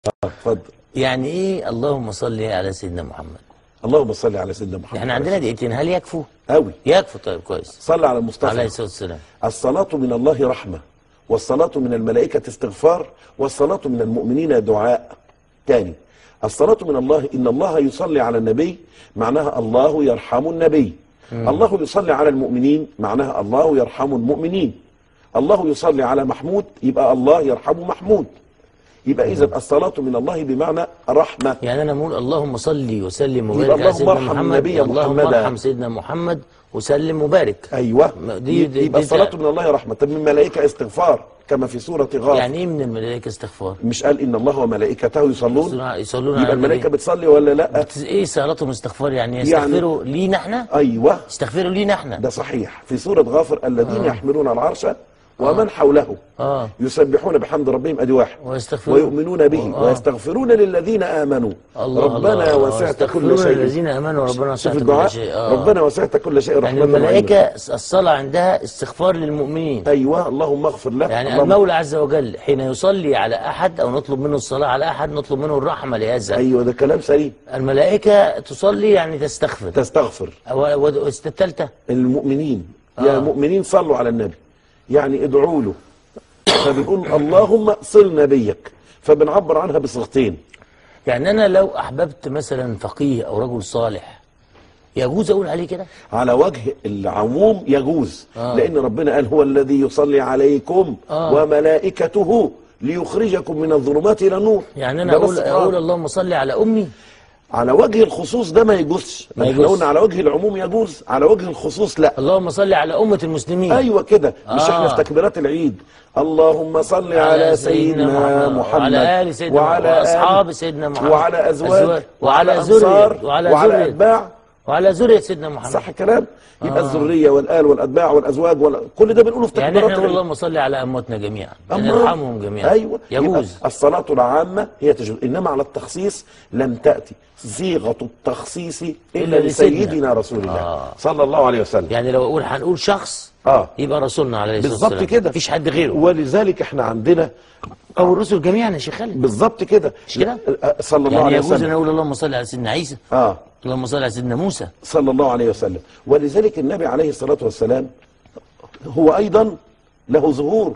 اه اتفضل يعني ايه اللهم صل على سيدنا محمد اللهم صل على سيدنا محمد احنا عندنا دقيقتين هل يكفوا قوي يكفوا طيب كويس صلى على المصطفى عليه الصلاه والسلام الصلاة من الله رحمة والصلاة من الملائكة استغفار والصلاة من المؤمنين دعاء تاني الصلاة من الله إن الله يصلي على النبي معناها الله يرحم النبي الله يصلي على المؤمنين معناها الله يرحم المؤمنين الله يصلي على محمود يبقى الله يرحم محمود يبقى إذا الصلاة من الله بمعنى رحمة يعني انا بقول اللهم صل وسلم يبقى وبارك على اللهم سيدنا ارحم محمد النبي اللهم محمدا. ارحم سيدنا محمد وسلم وبارك أيوة دي- دي- يبقى دي- الصلاة من الله رحمة طب من ملائكة استغفار كما في سورة غافر يعني ايه من الملائكه استغفار مش قال ان الله وملائكته يصلون يصلون- يصلون يبقى على الملائكه النبي. بتصلي ولا لا بت- ايه صلاتهم استغفار يعني يستغفروا لينا احنا ايوه يستغفروا لينا احنا ده صحيح في سوره غافر الذين يحملون العرش ومن حوله اه يسبحون بحمد ربهم ادي واحد ويستغفرون ويؤمنون به آه. ويستغفرون للذين امنوا الله ربنا الله وسعت كل يستغفرون شيء الذين امنوا ربنا شوف وسعت كل الدعاء شيء آه. ربنا وسعت كل شيء يعني رحمه وعلما. الملائكه الصلاه عندها استغفار للمؤمنين ايوه اللهم اغفر له يعني اللهم المولى عز وجل حين يصلي على احد او نطلب منه الصلاه على احد نطلب منه الرحمه لهذا ايوه ده كلام سليم الملائكه تصلي يعني تستغفر تستغفر والثالثه المؤمنين آه. يا مؤمنين صلوا على النبي يعني ادعوا له فبنقول اللهم صل نبيك فبنعبر عنها بصيغتين يعني انا لو احببت مثلا فقيه او رجل صالح يجوز اقول عليه كده على وجه العموم يجوز آه. لان ربنا قال هو الذي يصلي عليكم آه. وملائكته ليخرجكم من الظلمات الى النور يعني انا ده اقول بس اقول آه. اللهم صل على امي على وجه الخصوص ده ما يجوزش ما احنا يجوزش. قلنا على وجه العموم يجوز على وجه الخصوص لا اللهم صل على امه المسلمين ايوه كده مش آه. احنا في تكبيرات العيد اللهم صل على سيدنا محمد وعلى ال سيدنا محمد وعلى واصحاب آل سيدنا محمد وعلى ازواج وعلى انصار ذريه وعلى وعلى ذريه اتباع وعلى ذريه سيدنا محمد صح الكلام يبقى آه. الذريه والال والاتباع والازواج وال... كل ده بنقوله في يعني تكبيرات احنا نقول العيد اللهم صل على امواتنا جميعا يعني أما- نرحمهم جميعا ايوه يجوز يبقى الصلاه العامه هي تجوز انما على التخصيص لم تاتي صيغه التخصيص الا إلا لسيدنا. لسيدنا رسول الله آه. صلى الله عليه وسلم يعني لو اقول هنقول شخص اه يبقى رسولنا عليه الصلاه بالظبط والسلام كده مفيش حد غيره ولذلك احنا عندنا او الرسل جميعا يا شيخ خالد بالظبط كده مش كده؟ صلى الله يعني عليه يجوز ان وسلم اقول اللهم صل على سيدنا عيسى اه اللهم صل على سيدنا موسى صلى الله عليه وسلم ولذلك النبي عليه الصلاة والسلام هو أيضا له ظهور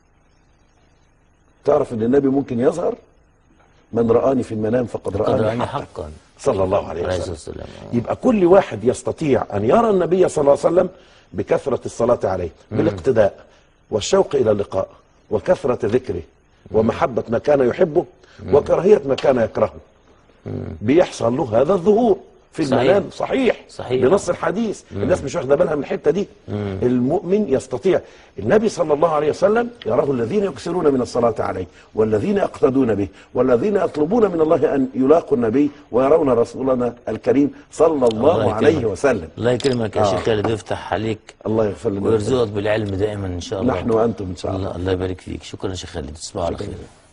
تعرف أن النبي ممكن يظهر من رآني في المنام فقد قد رآني راني حقا حقا صلى الله عليه عليه الصلاه وسلم والسلام آه. يبقى كل واحد يستطيع أن يرى النبي صلى الله عليه وسلم بكثرة الصلاة عليه بالاقتداء والشوق إلى اللقاء وكثرة ذكره ومحبة ما كان يحبه وكراهية ما كان يكرهه بيحصل له هذا الظهور في صحيح. المنام صحيح صحيح. بنص الحديث الناس مش واخده بالها من الحته دي المؤمن يستطيع النبي صلى الله عليه وسلم يراه الذين يكثرون من الصلاه عليه والذين يقتدون به والذين يطلبون من الله ان يلاقوا النبي ويرون رسولنا الكريم صلى الله, الله عليه يكرمك. وسلم الله يكرمك يا آه. شيخ خالد ويفتح عليك الله يغفر لنا ويرزقك بالعلم دائما ان شاء الله نحن وانتم ان شاء الله الله الله يبارك فيك شكرا يا شيخ خالد تصبحوا على خير